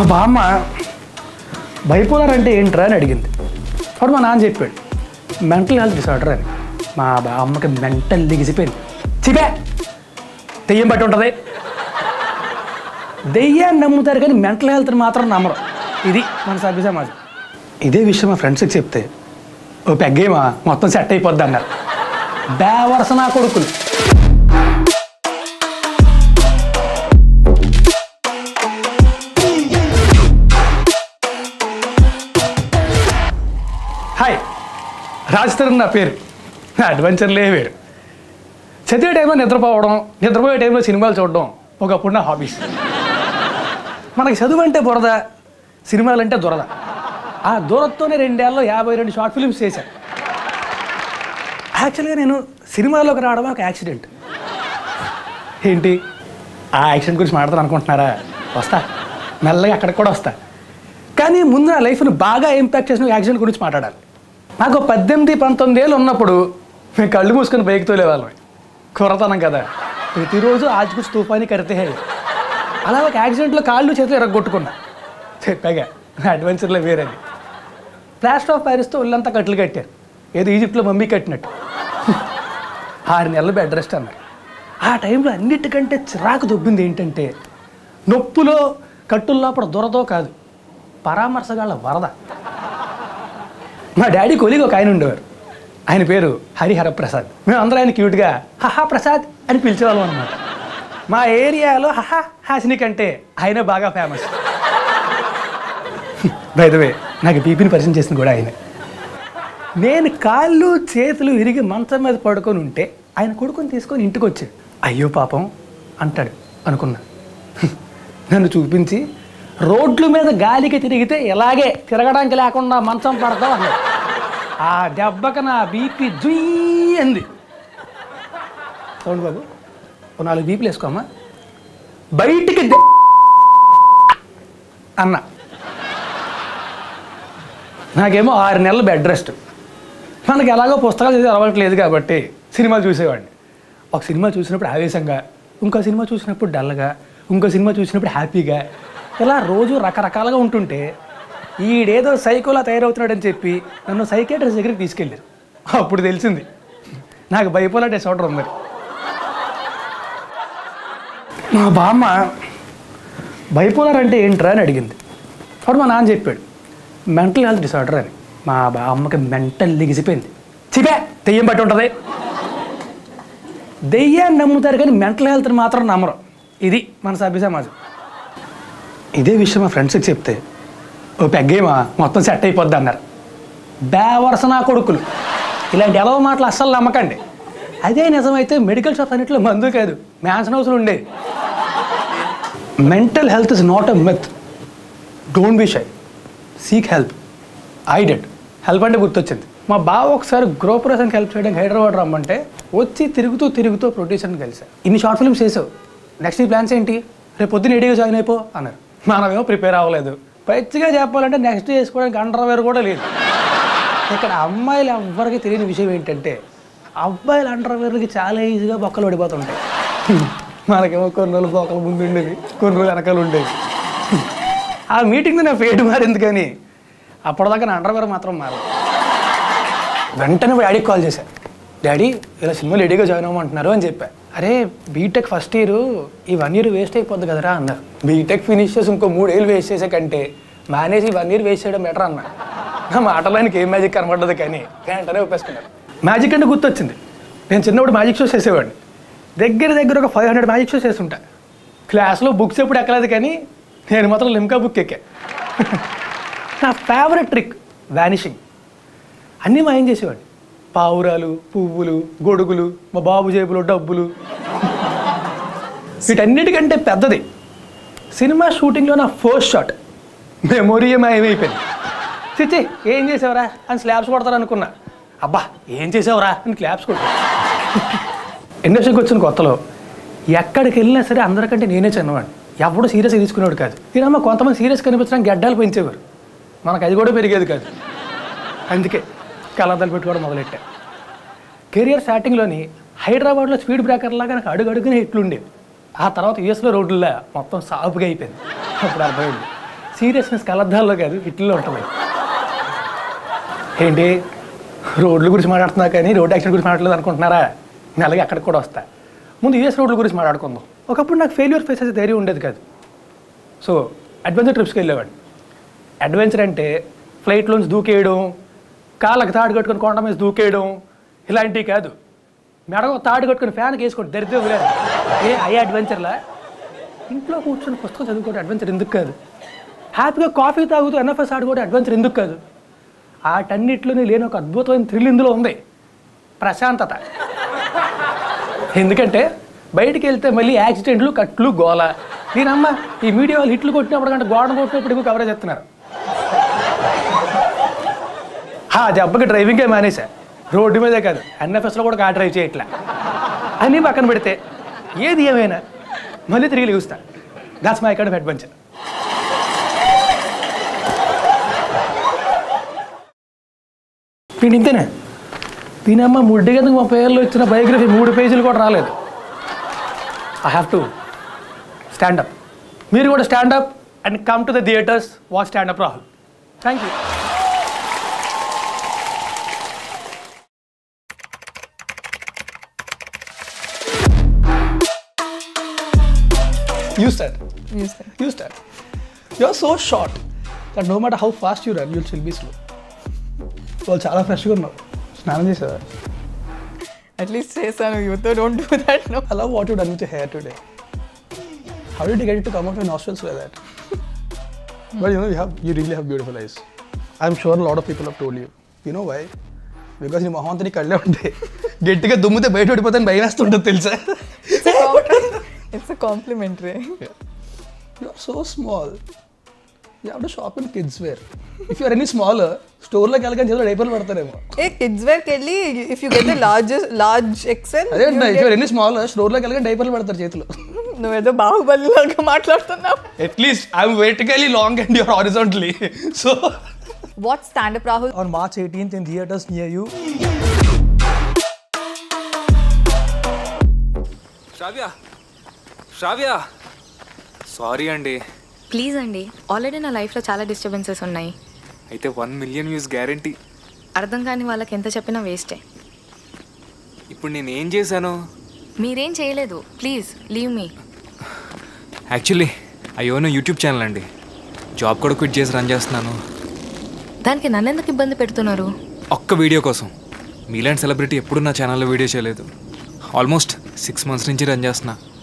బామ్మ బైపోలర్ అంటే ఏంట్రా అని అడిగింది అప్పుడు మా నాన్న చెప్పాడు మెంటల్ హెల్త్ డిసార్డర్ అని మా బామ్మకి మెంటల్ దిగిసిపోయింది చిపే దెయ్యం బట్టి ఉంటుంది దెయ్యాన్ని నమ్ముతారు కానీ మెంటల్ హెల్త్ని మాత్రం నమ్మరు ఇది మన సభ్య సమాజం ఇదే విషయం మా ఫ్రెండ్స్కి చెప్తే ఓ పెగ్గేమా మొత్తం సెట్ అయిపోద్ది అన్నారు బేవరస నా కొడుకులు హాయ్ రాజతరుణ్ నా పేరు నా అడ్వెంచర్లే వేరు చదివే టైంలో నిద్రపోవడం నిద్రపోయే టైంలో సినిమాలు చూడడం ఒకప్పుడు నా హాబీస్ మనకి చదువు అంటే బురద సినిమాలు అంటే దురద ఆ దూరతోనే రెండేళ్ళలో యాభై రెండు షార్ట్ ఫిల్మ్స్ చేశాను యాక్చువల్గా నేను సినిమాలోకి రావడం ఒక యాక్సిడెంట్ ఏంటి ఆ యాక్సిడెంట్ గురించి మాట్లాడతాను అనుకుంటున్నారా వస్తా మెల్లగా అక్కడికి కూడా వస్తా కానీ ముందు నా లైఫ్ని బాగా ఇంపాక్ట్ చేసిన యాక్సిడెంట్ గురించి మాట్లాడాలి నాకు పద్దెనిమిది పంతొమ్మిది ఏళ్ళు ఉన్నప్పుడు మేము కళ్ళు మూసుకొని బైక్ తోలేవాళ్ళం కురతనం కదా ప్రతిరోజు ఆజ్కుచ్ తుఫాని కరితే హే అలా ఒక యాక్సిడెంట్లో కాళ్ళు చేతులు ఎరగొట్టుకున్నా చెప్పాగా నా అడ్వెంచర్లో వేరేది ప్లాస్టర్ ఆఫ్ ప్యారిస్తో ఒళ్ళంతా కట్లు కట్టారు ఏదో ఈజిప్ట్లో మమ్మీ కట్టినట్టు ఆరు నెలలు బెడ్ రెస్ట్ అన్నారు ఆ టైంలో అన్నిటికంటే చిరాకు దొబ్బింది ఏంటంటే నొప్పులో కట్టుల లోపల దొరదో కాదు పరామర్శగాళ్ళ వరద మా డాడీ కొలిగి ఒక ఆయన ఉండేవారు ఆయన పేరు హరిహర ప్రసాద్ మేము అందరూ ఆయన క్యూట్గా హహా ప్రసాద్ అని పిలిచేవాళ్ళం అనమాట మా ఏరియాలో హహా హాసిని కంటే ఆయన బాగా ఫేమస్ వే నాకు బీపీని పరిచయం చేసింది కూడా ఆయన నేను కాళ్ళు చేతులు విరిగి మంచం మీద పడుకొని ఉంటే ఆయన కొడుకుని తీసుకొని ఇంటికి వచ్చాడు అయ్యో పాపం అంటాడు అనుకున్నా నన్ను చూపించి రోడ్ల మీద గాలికి తిరిగితే ఇలాగే తిరగడానికి లేకుండా మంచం పడతావు అన్నాడు ఆ దెబ్బకి నా బీపీ జుయ్ అంది చూడండి బాబు ఓ నాలుగు బీపీలు వేసుకోమ్మా బయటికి ద- అన్న నాకేమో ఆరు నెలలు బెడ్ రెస్ట్ మనకి ఎలాగో పుస్తకాలు చదివే అలవాటు లేదు కాబట్టి సినిమాలు చూసేవాడిని ఒక సినిమా చూసినప్పుడు ఆవేశంగా ఇంకో సినిమా చూసినప్పుడు డల్గా ఇంకో సినిమా చూసినప్పుడు హ్యాపీగా ఇలా రోజు రకరకాలుగా ఉంటుంటే ఈడేదో సైకోలా తయారవుతున్నాడని చెప్పి నన్ను సైకేట్రిస్ట్ దగ్గరికి తీసుకెళ్ళారు అప్పుడు తెలిసింది నాకు బైపోలా డిసార్డర్ ఉంది మా బామ్మ బైపోలర్ అంటే ఏంట్రా అని అడిగింది అప్పుడు మా నాన్న చెప్పాడు మెంటల్ హెల్త్ డిసార్డర్ అని మా బామ్మకి మెంటల్ దిగిసిపోయింది చిపే దెయ్యం బట్టి ఉంటుంది దెయ్యాన్ని నమ్ముతారు కానీ మెంటల్ హెల్త్ని మాత్రం నమ్మరు ఇది మన సభ్య సమాజం ఇదే విషయం మా ఫ్రెండ్స్కి చెప్తే ఓ పెగ్గేమా మొత్తం సెట్ అయిపోద్ది అన్నారు బేవరస నా కొడుకులు ఇలాంటి ఎలవ మాటలు అస్సలు నమ్మకండి అదే నిజమైతే మెడికల్ షాప్స్ అన్నింటిలో మందు కాదు మ్యాన్సన్ హౌస్లు ఉండేవి mental health is not a myth don't be shy seek help I did help అంటే గుర్తొచ్చింది మా బావ ఒకసారి గృహప్రవేశానికి హెల్ప్ చేయడానికి హైదరాబాద్ రమ్మంటే వచ్చి తిరుగుతూ తిరుగుతూ ప్రొడ్యూసర్ని కలిసా ఇన్ని షార్ట్ ఫిల్మ్స్ చేసావు నెక్స్ట్ ఈ ప్లాన్స్ ఏంటి రేపు పొద్దున్న ఏడీగా జాయిన్ అయిపో అన్నారు మనమేమో ప్రిపేర్ అవ్వలేదు పచ్చిగా చెప్పాలంటే నెక్స్ట్ చేసుకోవడానికి అండర్వేర్ కూడా లేదు ఇక్కడ అమ్మాయిలు ఎవ్వరికి తెలియని విషయం ఏంటంటే అబ్బాయిల అండర్వేర్లకి చాలా ఈజీగా బొక్కలు పడిపోతుంటాయి మనకేమో కొన్ని రోజులు బొక్కలు ముందు ఉండేవి కొన్ని రోజులు వెనకాల ఉండేవి ఆ మీటింగ్ నా ఫేట్ మారింది కానీ అప్పటిదాకా నా అండర్వేర్ మాత్రం మారదు వెంటనే డాడీకి కాల్ చేశా డాడీ ఇలా సినిమా రెడీగా జాయిన్ అవ్వమంటున్నారు అని చెప్పా అరే బీటెక్ ఫస్ట్ ఇయర్ ఈ వన్ ఇయర్ వేస్ట్ అయిపోద్ది కదరా అన్నారు బీటెక్ ఫినిష్ చేసి ఇంకో మూడేళ్ళు వేస్ట్ చేసే కంటే మానేసి వన్ ఇయర్ వేస్ట్ చేయడం బెటర్ అన్న నా మాటలోనికి ఏం మ్యాజిక్ కనబడ్డదు కానీ వెంటనే ఒప్పేసుకున్నారు మ్యాజిక్ అంటే గుర్తొచ్చింది నేను చిన్నప్పుడు మ్యాజిక్ షోస్ చేసేవాడిని దగ్గర దగ్గర ఒక ఫైవ్ హండ్రెడ్ మ్యాజిక్ షోస్ చేస్తుంటా క్లాస్లో బుక్స్ ఎప్పుడు ఎక్కలేదు కానీ నేను మాత్రం లిమ్కా బుక్ ఎక్కా నా ఫేవరెట్ ట్రిక్ వానిషింగ్ అన్నీ మాయం చేసేవాడిని పావురాలు పువ్వులు గొడుగులు మా బాబు జేబులో డబ్బులు వీటన్నిటికంటే పెద్దది సినిమా షూటింగ్లో నా ఫస్ట్ షాట్ మెమొరీ మాయమైపోయింది చిచ్చి ఏం చేసావురా అని స్లాబ్స్ కొడతారు అనుకున్నా అబ్బా ఏం చేసావురా అని క్లాప్స్ కొట్టాను ఇండస్ట్రీకి వచ్చిన కొత్తలో ఎక్కడికి వెళ్ళినా సరే అందరికంటే నేనే చిన్నవాడిని ఎవడు సీరియస్గా తీసుకునేవాడు కాదు ఈయనమ్మ కొంతమంది సీరియస్ కనిపించడానికి గడ్డాలు పెంచేవారు మనకు అది కూడా పెరిగేది కాదు అందుకే కళ్ళద్దాలు పెట్టుకోవడం మొదలెట్టా కెరియర్ స్టార్టింగ్లోని హైదరాబాద్లో స్పీడ్ బ్రేకర్ లాగా నాకు అడుగు అడుగునే ఇట్లుండేవి ఆ తర్వాత యూఎస్లో రోడ్లలో మొత్తం సాపుగా అయిపోయింది అప్పుడు అర్థమైంది సీరియస్నెస్ కలద్దాల్లో కాదు ఇట్లో ఉంటుంది ఏంటి రోడ్ల గురించి మాట్లాడుతున్నా కానీ రోడ్ యాక్సిడెంట్ గురించి మాట్లాడలేదు అనుకుంటున్నారా నేను అలాగే అక్కడికి కూడా వస్తా ముందు యూఎస్ రోడ్ల గురించి మాట్లాడుకుందాం ఒకప్పుడు నాకు ఫెయిల్యూర్ ఫేస్ అయితే ధైర్యం ఉండేది కాదు సో అడ్వెంచర్ ట్రిప్స్కి వెళ్ళేవాడు అడ్వెంచర్ అంటే ఫ్లైట్లోంచి దూకేయడం కాళ్ళకి తాడు కట్టుకొని కొండ మీద దూకేయడం ఇలాంటివి కాదు మెడగ తాడు కట్టుకొని ఫ్యాన్కి వేసుకోండి దరిద్రం లేదు ఏ అయ్యే అడ్వెంచర్లా ఇంట్లో కూర్చొని పుస్తకం చదువుకోవడం అడ్వెంచర్ ఎందుకు కాదు హ్యాపీగా కాఫీ తాగుతూ ఎన్ఎఫ్ఎస్ ఆడుకోవడం అడ్వెంచర్ ఎందుకు కాదు వాటన్నిటిలోనే లేని ఒక అద్భుతమైన థ్రిల్ ఇందులో ఉంది ప్రశాంతత ఎందుకంటే బయటికి వెళ్తే మళ్ళీ యాక్సిడెంట్లు కట్లు గోల దీనమ్మ ఈ మీడియా వాళ్ళు హిట్లు కొట్టినప్పుడు కంటే గోడ కొట్టినప్పుడు ఎక్కువ కవరేజ్ చేస్తున్నారు ఆ దెబ్బకి డ్రైవింగే మానేసా రోడ్డు మీదే కాదు ఎన్ఎఫ్ఎస్లో కూడా కార్ డ్రైవ్ చేయట్లే అన్నీ పక్కన పెడితే ఏది ఏమైనా మళ్ళీ తిరిగి లేగుస్తా దాట్స్ మై అకాడమీ అడ్వెంచర్ వీడు ఇంతేనే దీనమ్మ ముడ్డి కింద ముప్పై ఏళ్ళు వచ్చిన బయోగ్రఫీ మూడు పేజీలు కూడా రాలేదు ఐ హ్యావ్ టు స్టాండప్ మీరు కూడా stand up and come to the theatres watch stand up Rahul thank you You start. You start. You start. You're so short that no matter how fast you run, you'll still be slow. వాళ్ళు చాలా ఫ్రెష్గా ఉన్నావు స్నానం చేసావా at least చేశాను యూతో don't do that no I love what you done with your hair today. How did you get it to come out your nostrils like that? But you know, you have you really have beautiful eyes. I'm sure a lot of people have told you. You know why? Because నీ మొహం అంతా నీ కళ్ళే ఉంటాయి గట్టిగా దుమ్మితే బయట పడిపోతాను భయం వేస్తుంటుంది తెలుసా it's a complimentary you are so small you have to shop in kids wear if you're any smaller స్టోర్లోకి వెళ్ళగానే చేతిలో డైపర్లు పడతారేమో ఏ కిడ్స్ వేర్కి వెళ్ళి if you get the large large XL అదే ఇఫ్ యూఆర్ ఎనీ స్మాలర్ స్టోర్లోకి వెళ్ళగానే డైపర్లు పడతారు చేతిలో నువ్వేదో బాహుబలి లాగా మాట్లాడుతున్నావు at least I'm vertically long and you're horizontally so what stand up Rahul on March 18th in theaters near you. Sravya Shravya sorry అండి ప్లీజ్ అండి ఆల్రెడీ నా లైఫ్లో చాలా డిస్టర్బెన్సెస్ ఉన్నాయి అయితే వన్ మిలియన్ వ్యూస్ గ్యారంటీ అర్థం కాని వాళ్ళకి ఎంత చెప్పినా వేస్టే ఇప్పుడు నేను ఏం చేశాను మీరేం చేయలేదు ప్లీజ్ లీవ్ మీ యాక్చువల్లీ అయ్యోనో యూట్యూబ్ ఛానల్ అండి జాబ్ కూడా క్విట్ చేసి రన్ చేస్తున్నాను దానికి నన్నెందుకు ఇబ్బంది పెడుతున్నారు ఒక్క వీడియో కోసం మీలాంటి సెలబ్రిటీ ఎప్పుడు నా ఛానల్లో వీడియో చేయలేదు ఆల్మోస్ట్ సిక్స్ మంత్స్ నుంచి రన్ చేస్తున్నా